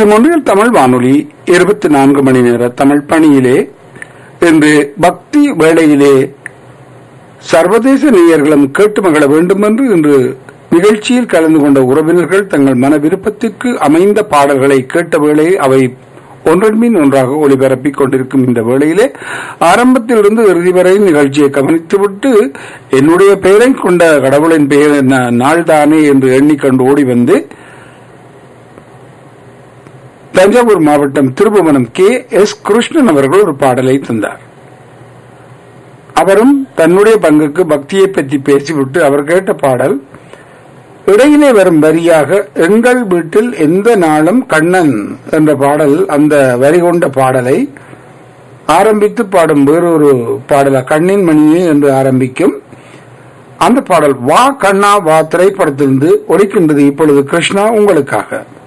இது ஒன்றில் தமிழ் வானொலி இருபத்தி நான்கு மணி நேர தமிழ் பணியிலே இன்று பக்தி வேளையிலே சர்வதேச நேயர்களும் கேட்டு மகிழ வேண்டும் என்று இன்று நிகழ்ச்சியில் கலந்து கொண்ட உறவினர்கள் தங்கள் மன விருப்பத்திற்கு அமைந்த பாடல்களை கேட்ட வேளை அவை ஒன்றன் மீன் ஒன்றாக ஒளிபரப்பிக் கொண்டிருக்கும் இந்த வேளையிலே ஆரம்பத்திலிருந்து இறுதி வரை நிகழ்ச்சியை கவனித்துவிட்டு என்னுடைய பெயரை கொண்ட கடவுளின் பெயர் நா- நாள்தானே என்று எண்ணிக்கொண்டு ஓடி வந்து தஞ்சாவூர் மாவட்டம் திருபுவனம் கே எஸ் கிருஷ்ணன் அவர்கள் ஒரு பாடலை தந்தார் அவரும் தன்னுடைய பங்குக்கு பக்தியை பற்றி பேசிவிட்டு அவர் கேட்ட பாடல் இடையிலே வரும் வரியாக எங்கள் வீட்டில் எந்த நாளும் கண்ணன் என்ற பாடல் அந்த வரி கொண்ட பாடலை ஆரம்பித்து பாடும் வேறொரு பாடல கண்ணின் மணியே என்று ஆரம்பிக்கும் அந்த பாடல் வா கண்ணா வா திரைப்படத்திலிருந்து ஒலிக்கின்றது இப்பொழுது கிருஷ்ணா உங்களுக்காக